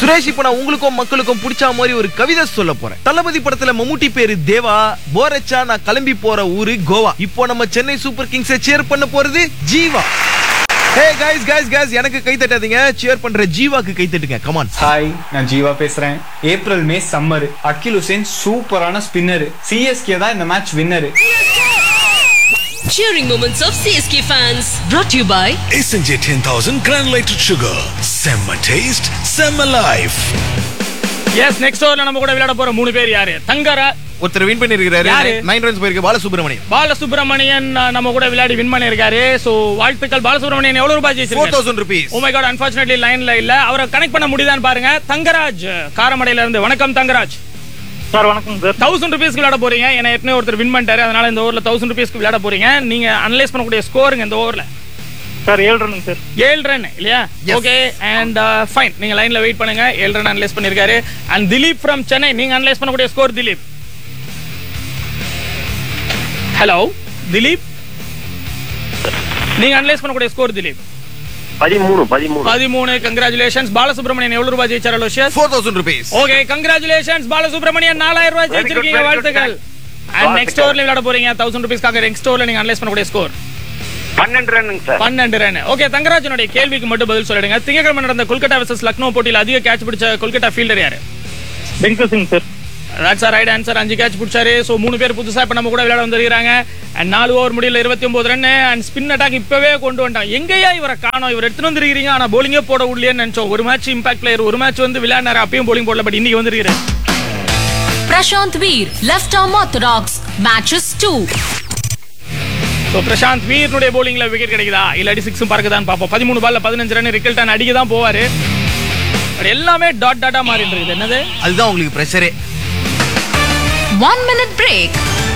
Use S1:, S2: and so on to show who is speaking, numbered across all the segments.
S1: சுரேஷ் இப்ப நான் உங்களுக்கும் மக்களுக்கும் பிடிச்ச மாதிரி ஒரு கவிதை சொல்ல போறேன் தளபதி படத்துல மம்முட்டி பேரு தேவா போரச்சா நான் கிளம்பி போற ஊரு கோவா இப்போ நம்ம சென்னை சூப்பர் கிங்ஸை சேர் பண்ண போறது Jeeva hey guys guys guys எனக்கு கை தட்டாதீங்க சேர் பண்ற ஜீவாக்கு கை தட்டுங்க கமான்
S2: ஹாய் நான் ஜீவா பேசுறேன் April May summer Akeal Hosein சூப்பரான ஸ்பின்னர் சிஎஸ்கே தான் இந்த match winner
S3: Cheering moments of CSK fans. Brought to you by
S4: SNJ 10000 granulated sugar. Semma taste, Semma life.
S5: Yes next ஓவர்ல நம்ம கூட விளையாட போற மூணு பேர் யாரு தங்கரா
S1: ஒருத்தர் வின் பண்ணிருக்காரு
S5: யாரு?
S1: நைன் ரன்ஸ் போயிருக்கு பாலசுப்ரமணியம்
S5: பாலசுப்ரமணியன் அஹ், நம்ம கூட விளையாடி வின் பண்ணிருக்காரு சோ வாழ்த்துக்கள் பாலசுப்ரமணியன் எவ்வளவு ரூபாய்
S1: ஃபோர்
S5: ஜெயிச்சிருக்காரு
S1: thousand rupees
S5: oh my god unfortunately லைன்ல இல்ல அவரை கனெக்ட் பண்ண முடியுதான்னு பாருங்க தங்கராஜ் காரமடையில இருந்து வணக்கம் தங்கராஜ்
S6: சார் வணக்கம் சார்
S5: தௌசண்ட் ருபீஸ்க்கு விளையாட போறீங்க ஏன்னா ஏற்கனவே ஒருத்தர் வின் பண்ணிட்டாரு அதனால இந்த ஓவர்ல தௌசண்ட் ருபீஸ்க்கு விளையாட போறீங்க நீங்க அனலைஸ் பண்ணக்கூடிய ஸ்கோருங்க இந்த ஓவர்ல
S6: சார் ஏழு ரன்னுங்க சார்
S5: ஏழு ரன் இல்லையா
S1: Yes.
S5: ஓகே அண்ட் ஃபைன் நீங்க லைன்ல வெயிட் பண்ணுங்க ஏழு ரன் அனலைஸ் பண்ணிருக்காரு அண்ட் திலீப் ஃப்ரம் சென்னை நீங்க அனலைஸ் பண்ணக்கூடிய ஸ்கோர் திலீப் ஹலோ திலீப் நீங்க அனலைஸ் பண்ணக்கூடிய ஸ்கோர் திலீப்
S6: பதிமூணு பதிமூணு
S5: பதிமூணு கங்க்ராச்சுலேஷன்ஸ் பாலசுப்ரமணியன் எவ்வளவு ரூபாய் ஜெயிச்சார் Aloysius
S1: four thousand rupees
S5: okay congratulations Balasubramanian நாலாயிரம் ரூபாய்
S6: Very good,
S5: ஜெயிச்சிருக்கீங்க
S6: very good,
S5: வாழ்த்துக்கள் அண்ட் நெக்ஸ்ட் ஓவர்ல விளையாட போறீங்க தௌசண்ட் ருபீஸ்க்காக நெக்ஸ்ட் ஓவர்ல நீங்க அனலைஸ் பண்ணக்கூடிய ஸ்கோர்
S6: பன்னெண்டு ரன்னுங்க சார்
S5: பன்னெண்டு ரன் ஓகே தங்கராஜனுடைய கேள்விக்கு மட்டும் பதில் சொல்லிடுங்க திங்கட்கிழமை நடந்த கொல்கத்தா வர்சஸ் லக்னோ போட்டியில் அதிக கேட்ச் பிடிச்ச கொல்கத்தா ஃபீல்டர் யாரு
S6: Venkat Singh sir
S5: that's right answer அஞ்சு கேட்ச் பிடிச்சாரு ஸோ மூணு பேர் புதுசா இப்ப நம்ம கூட விளையாட வந்திருக்காங்க அண்ட் நாலு ஓவர் முடியல இருபத்தி ஒன்பது ரன் அண்ட் ஸ்பின் அட்டாக் இப்பவே கொண்டு வந்துட்டான் எங்கேயா இவரை காணோம் இவர் எடுத்துட்டு வந்திருக்கீங்க ஆனா bowling-ஏ போட உள்ளேன்னு நினைச்சோம் ஒரு மேட்ச் இம்பாக்ட் பிளேயர் ஒரு மேட்ச் வந்து விளையாடினாரு அப்பயும் bowling போடல பட் இன்னைக்கு வந்திருக்காரு
S3: Prashant Veer. Left arm orthodox. Matches 2.
S5: So Prashanth வீரனுடைய bowlingல விக்கெட் கிடைக்குதா இல்லாட்டி சிக்ஸும் பறக்குதான்னு பார்ப்போம் பதிமூணு பால்ல பதினஞ்சு ரன் ரிக்கல்டன் அடிக்க தான் போவாரு But எல்லாமே டாட் டாட்டா மாறிட்டு இருக்குது என்னது
S1: அதுதான் உங்களுக்கு பிரஷரே
S3: One minute break.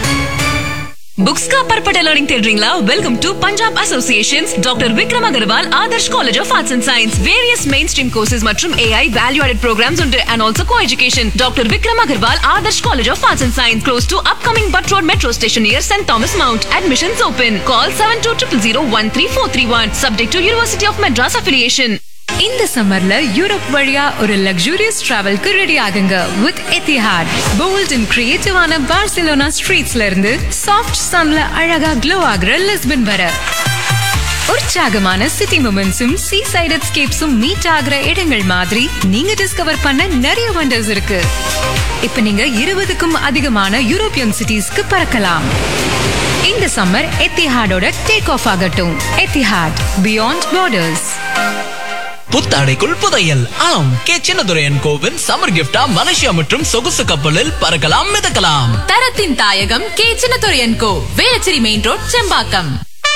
S3: புக்ஸ் का परपटा लर्निंग தேடுறீங்களா welcome to Punjab associations doctor Vikram Agarwal Adarsh college of arts and science various mainstream courses மற்றும் ஏஐ வேல்யூ ஆடட் ப்ரோக்ராம்ஸ் உண்டு and also coeducation doctor Vikram Agarwal Adarsh college of arts and science close to upcoming Butt road metro station near Saint Thomas Mount admissions open call seven two triple zero one three four three one subject to university of Madras affiliation
S7: இந்த சம்மர்ல Europe வழியா ஒரு luxurious டிராவல்க்கு ready ஆகுங்க with Etihad bold and கிரியேட்டிவான Barcelona ஸ்ட்ரீட்ஸ்ல இருந்து soft சன்ல அழகா க்ளோ ஆகுற லிஸ்பன் வர உற்சாகமான சிட்டி மூமெண்ட்ஸும் சீ சைட் எஸ்கேப்ஸும் மீட் ஆகுற இடங்கள் மாதிரி நீங்க டிஸ்கவர் பண்ண நிறைய வண்டர்ஸ் இருக்கு இப்ப நீங்க இருபதுக்கும் அதிகமான யூரோப்பியன் சிட்டிஸ்க்கு பறக்கலாம் இந்த சம்மர் எத்திஹாடோட டேக் ஆஃப் ஆகட்டும் எத்திஹாட் பியாண்ட் பார்டர்ஸ்
S8: புத்தாடைக்குள் புதையல் ஆம் கே சின்னதுரையன் கோவின் சம்மர் கிஃப்டா மலேசியா மற்றும் சொகுசு கப்பலில் பறக்கலாம் மிதக்கலாம்
S3: தரத்தின் தாயகம் K Chinnathuraiyan co Velachery main road Sembakkam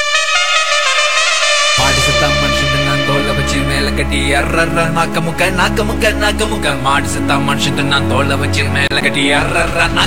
S9: மாடி சத்தம் மனுஷன் நான் தோலை வச்சு மேல கட்டி அர்ரர்ர நாக்க முக்க நாக்க முக்க நாக்க முக்க மாடி சத்தம் மனுஷன் நான் தோலை வச்சு மேல கட்டி அர்ரர்ர நாக்க